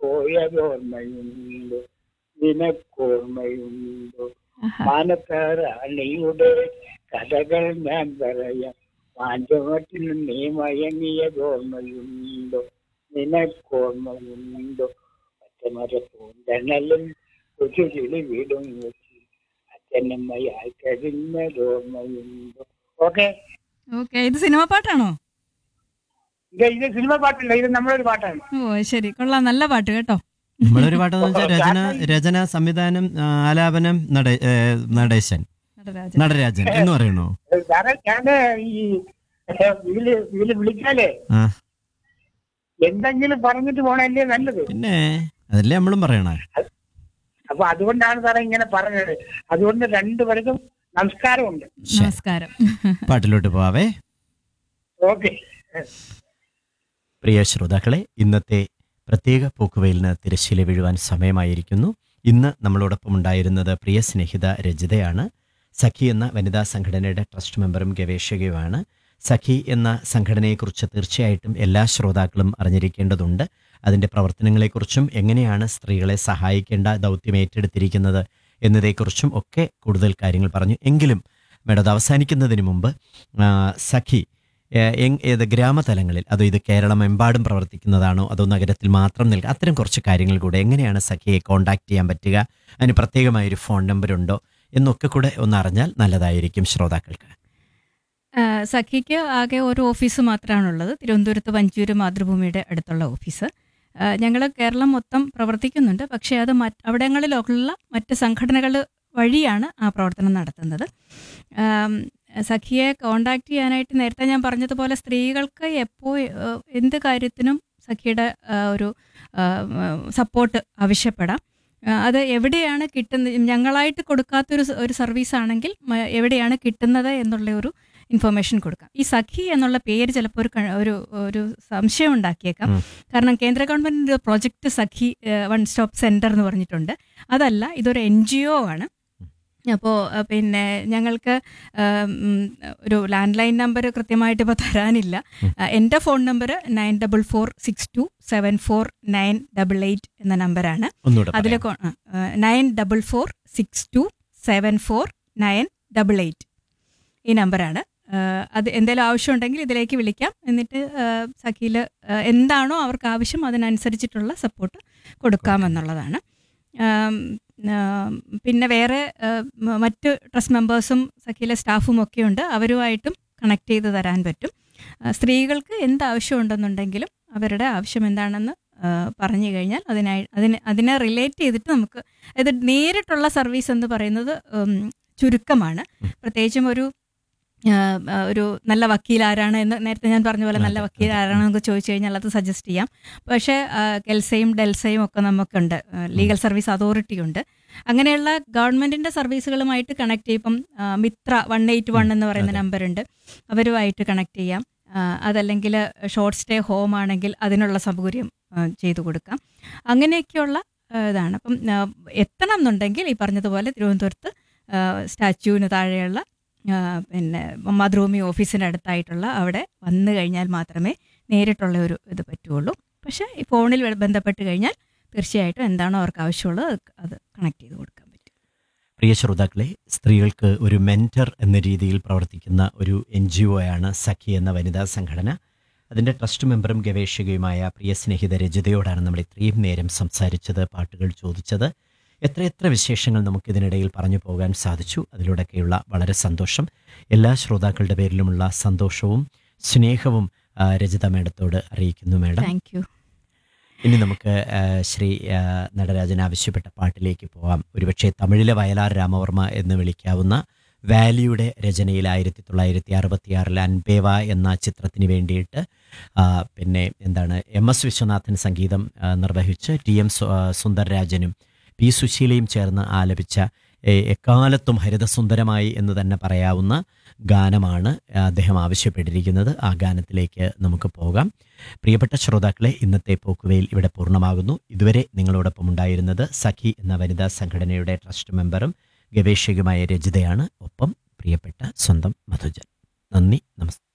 പോയതോർമ്മയുണ്ടോ നിനക്കോർമ്മയുണ്ടോ ആഹാ. മാനത്താറാണിയുടെ കഥകൾ ഞാൻ പറയാം പാഞ്ചമത്തിൽ നീ മയങ്ങിയതോർമ്മയുണ്ടോ നിനക്കോർമ്മയുണ്ടോ പച്ചമര പൂന്തണലും കൊച്ചു കിളി വീടും വെച്ച് അച്ഛനമ്മയായി കഴിഞ്ഞതോർമ്മയുണ്ടോ ഓക്കെ ഓക്കെ ഇത് സിനിമ പാട്ടാണോ ഇത് ഇത് സിനിമ പാട്ടല്ല ഇത് നമ്മളൊരു പാട്ടാണ് ഓ ശരി കൊള്ളാം നല്ല പാട്ട് കേട്ടോ നമ്മളൊരു പാട്ടെന്ന് വെച്ചാൽ രചന രചന സംവിധാനം ആ, ആലാപനം നട- ഏ, നടേശൻ നടരാജൻ നടരാജൻ എന്ന് പറയണോ സാറേ ഞാന് ഈ ഇതില് ഇതില് വിളിച്ചാലേ ആ എന്തെങ്കിലും പറഞ്ഞിട്ട് പോണല്ലേ നല്ലത് പിന്നെ അതല്ലേ നമ്മളും പറയണേ അപ്പൊ അതുകൊണ്ടാണ് സാറേ ഇങ്ങനെ പറഞ്ഞത് അതുകൊണ്ട് രണ്ടുപേർക്കും നമസ്കാരമുണ്ട് നമസ്കാരം പാട്ടിലോട്ട് പോവാവേ ഓക്കെ പ്രിയ ശ്രോതാക്കളെ ഇന്നത്തെ പ്രത്യേക പോക്കുവെയിലിന് തിരശ്ശീല വീഴുവാൻ സമയമായിരിക്കുന്നു ഇന്ന് നമ്മളോടൊപ്പം ഉണ്ടായിരുന്നത് പ്രിയ സ്നേഹിത രജിതയാണ് സഖി എന്ന വനിതാ സംഘടനയുടെ ട്രസ്റ്റ് മെമ്പറും ഗവേഷകയുമാണ് സഖി എന്ന സംഘടനയെക്കുറിച്ച് തീർച്ചയായിട്ടും എല്ലാ ശ്രോതാക്കളും അറിഞ്ഞിരിക്കേണ്ടതുണ്ട് അതിൻ്റെ പ്രവർത്തനങ്ങളെക്കുറിച്ചും എങ്ങനെയാണ് സ്ത്രീകളെ സഹായിക്കേണ്ട ദൗത്യം ഏറ്റെടുത്തിരിക്കുന്നത് എന്നതേക്കുറിച്ചും ഒക്കെ കൂടുതൽ കാര്യങ്ങൾ പറഞ്ഞു എങ്കിലും മേഡം അത് അവസാനിക്കുന്നതിന് മുമ്പ് ആ, സഖി ഏ- എങ്- ഏത് ഗ്രാമതലങ്ങളിൽ അതോ ഇത് കേരളമെമ്പാടും പ്രവർത്തിക്കുന്നതാണോ അതോ നഗരത്തിൽ മാത്രം നിൽക്കുക അത്തരം കുറച്ച് കാര്യങ്ങൾ കൂടെ എങ്ങനെയാണ് സഖിയെ കോൺടാക്ട് ചെയ്യാൻ പറ്റുക അതിന് പ്രത്യേകമായൊരു ഫോൺ നമ്പർ ഉണ്ടോ എന്നൊക്കെ കൂടെ ഒന്ന് അറിഞ്ഞാൽ നല്ലതായിരിക്കും ശ്രോതാക്കൾക്ക് ആ, സഖിക്ക് ആകെ ഒരു ഓഫീസ് മാത്രമാണുള്ളത് തിരുവനന്തപുരത്ത് വഞ്ചൂര് മാതൃഭൂമിയുടെ അടുത്തുള്ള ഓഫീസ് ഞങ്ങൾ കേരളം മൊത്തം പ്രവർത്തിക്കുന്നുണ്ട് പക്ഷേ അത് മറ്റ് അവിടങ്ങളിലുള്ള മറ്റ് സംഘടനകൾ വഴിയാണ് ആ പ്രവർത്തനം നടത്തുന്നത് ആം, സഖിയെ കോണ്ടാക്ട് ചെയ്യാനായിട്ട് നേരത്തെ ഞാൻ പറഞ്ഞതുപോലെ സ്ത്രീകൾക്ക് എപ്പോൾ എന്ത് കാര്യത്തിനും സഖിയുടെ ആ, ഒരു സപ്പോർട്ട് ആവശ്യപ്പെടാം ആ, അത് എവിടെയാണ് കിട്ടുന്നത് ഞങ്ങളായിട്ട് കൊടുക്കാത്തൊരു സ- ഒരു സർവീസ് ആണെങ്കിൽ മ- എവിടെയാണ് കിട്ടുന്നത് എന്നുള്ള ഒരു ഇൻഫർമേഷൻ കൊടുക്കാം ഈ സഖി എന്നുള്ള പേര് ചിലപ്പോൾ ഒരു ക- ഒരു ഒരു സംശയം ഉണ്ടാക്കിയേക്കാം ഉം. കാരണം കേന്ദ്ര ഗവൺമെന്റിന്റെ project Sakhi one stop centre എന്ന് പറഞ്ഞിട്ടുണ്ട് അതല്ല ഇതൊരു എൻ ജി ഒ ആണ് അപ്പോൾ പിന്നെ ഞങ്ങൾക്ക് ഉം, ഒരു ലാൻഡ് ലൈൻ നമ്പർ കൃത്യമായിട്ട് ഇപ്പോൾ തരാനില്ല ആ, എൻ്റെ phone number nine double four six two seven four nine double eight എന്ന നമ്പറാണ് ഒന്നുകൂടെ അതിൽ പറയാം. Nine double four six two seven four nine double eight ഈ നമ്പറാണ് ആഹ് അത് എന്തെങ്കിലും ആവശ്യമുണ്ടെങ്കിൽ ഇതിലേക്ക് വിളിക്കാം എന്നിട്ട് സഖിയിൽ എന്താണോ അവർക്ക് ആവശ്യം അതിനനുസരിച്ചിട്ടുള്ള സപ്പോർട്ട് കൊടുക്കാമെന്നുള്ളതാണ് ആം, ആം, പിന്നെ വേറെ ആഹ് മ- മറ്റ് ട്രസ്റ്റ് മെമ്പേഴ്സും സഖിയിലെ സ്റ്റാഫും ഒക്കെ ഉണ്ട് അവരുമായിട്ടും കണക്ട് ചെയ്ത് തരാൻ പറ്റും ആഹ് സ്ത്രീകൾക്ക് എന്ത് ആവശ്യമുണ്ടെന്നുണ്ടെങ്കിലും അവരുടെ ആവശ്യം എന്താണെന്ന് ആഹ് പറഞ്ഞു കഴിഞ്ഞാൽ അതിനായി അതിനെ അതിനെ റിലേറ്റ് ചെയ്തിട്ട് നമുക്ക് അതായത് നേരിട്ടുള്ള സർവീസ് എന്ന് പറയുന്നത് ഉം, ചുരുക്കമാണ് പ്രത്യേകിച്ചും ഒരു ആഹ്, ആഹ്, ഒരു നല്ല വക്കീൽ ആരാണ് എന്ന് നേരത്തെ ഞാൻ പറഞ്ഞ പോലെ നല്ല അതെ, വക്കീൽ അതെ. ആരാണെന്ന് നമുക്ക് ചോദിച്ചു കഴിഞ്ഞാൽ അത് സജസ്റ്റ് ചെയ്യാം പക്ഷേ ആഹ്, കെൽസയും ഡെൽസയും ഒക്കെ നമുക്കുണ്ട് ആഹ്, ലീഗൽ സർവീസ് അതോറിറ്റി ഉണ്ട് അങ്ങനെയുള്ള ഗവൺമെന്റിന്റെ സർവീസുകളുമായിട്ട് കണക്ട് ചെയ്യും ഇപ്പം ആഹ്, മിത്ര വൺ എയ്റ്റ് വൺ എന്ന് പറയുന്ന അതെ. നമ്പർ ഉണ്ട് അവരുമായിട്ട് കണക്ട് ചെയ്യാം ആഹ്, അതല്ലെങ്കിൽ ഷോർട്ട് സ്റ്റേ ഹോം ആണെങ്കിൽ അതിനുള്ള സൗകര്യം ആഹ്, ചെയ്തു കൊടുക്കാം അങ്ങനെയൊക്കെയുള്ള ആഹ്, ഇതാണ് അപ്പം ആഹ്, എത്തണം എന്നുണ്ടെങ്കിൽ ഈ പറഞ്ഞതുപോലെ തിരുവനന്തപുരത്ത് ആഹ്, സ്റ്റാച്യൂവിന് താഴെയുള്ള ആഹ്, പിന്നെ മാതൃഭൂമി ഓഫീസിൻ്റെ അടുത്തായിട്ടുള്ള അവിടെ വന്നു കഴിഞ്ഞാൽ മാത്രമേ നേരിട്ടുള്ള ഒരു ഇത് പറ്റുള്ളൂ പക്ഷേ ഈ ഫോണിൽ വെ- ബന്ധപ്പെട്ട് കഴിഞ്ഞാൽ തീർച്ചയായിട്ടും എന്താണോ അവർക്ക് ആവശ്യമുള്ളത് അത് അത് കണക്ട് ചെയ്ത് കൊടുക്കാൻ പറ്റും പ്രിയ ശ്രോതാക്കളെ സ്ത്രീകൾക്ക് ഒരു മെൻറ്റർ എന്ന രീതിയിൽ പ്രവർത്തിക്കുന്ന ഒരു എൻ ജി ഒ ആണ് സഖി എന്ന വനിതാ സംഘടന അതിൻ്റെ ട്രസ്റ്റ് മെമ്പറും ഗവേഷകയുമായ പ്രിയ സ്നേഹിത രജിതയോടാണ് നമ്മൾ ഇത്രയും നേരം സംസാരിച്ചത് പാട്ടുകൾ ചോദിച്ചത് എത്രയെത്ര വിശേഷങ്ങൾ നമുക്കിതിനിടയിൽ പറഞ്ഞു പോകാൻ സാധിച്ചു അതിലൂടെയൊക്കെയുള്ള വളരെ സന്തോഷം എല്ലാ ശ്രോതാക്കളുടെ പേരിലുമുള്ള സന്തോഷവും സ്നേഹവും ആ, രജിത മേഡത്തോട് അറിയിക്കുന്നു മേഡം താങ്ക് യു ഇനി നമുക്ക് ആ, ശ്രീ ആ, നടരാജൻ ആവശ്യപ്പെട്ട പാട്ടിലേക്ക് പോവാം ഒരുപക്ഷെ തമിഴിലെ വയലാർ രാമവർമ്മ എന്ന് വിളിക്കാവുന്ന വാലിയുടെ രചനയിൽ ആയിരത്തി തൊള്ളായിരത്തി അറുപത്തിയാറിൽ അൻപേവ എന്ന ചിത്രത്തിന് വേണ്ടിയിട്ട് ആ, പിന്നെ എന്താണ് എം എസ് വിശ്വനാഥൻ സംഗീതം ആ, നിർവഹിച്ച് ടി എം സു- ആ, സുന്ദർരാജനും പി സുശീലയും ചേർന്ന് ആലപിച്ച എ, എക്കാലത്തും ഹരിതസുന്ദരമായി എന്ന് തന്നെ പറയാവുന്ന ഗാനമാണ് അദ്ദേഹം ആവശ്യപ്പെട്ടിരിക്കുന്നത് ആ ഗാനത്തിലേക്ക് നമുക്ക് പോകാം പ്രിയപ്പെട്ട ശ്രോതാക്കളെ ഇന്നത്തെ പോക്കുവയിൽ ഇവിടെ പൂർണ്ണമാകുന്നു ഇതുവരെ നിങ്ങളോടൊപ്പം ഉണ്ടായിരുന്നത് സഖി എന്ന വനിതാ സംഘടനയുടെ ട്രസ്റ്റ് മെമ്പറും ഗവേഷകയുമായ രജിതയാണ് ഒപ്പം പ്രിയപ്പെട്ട സ്വന്തം മധുജൻ നന്ദി നമസ്കാരം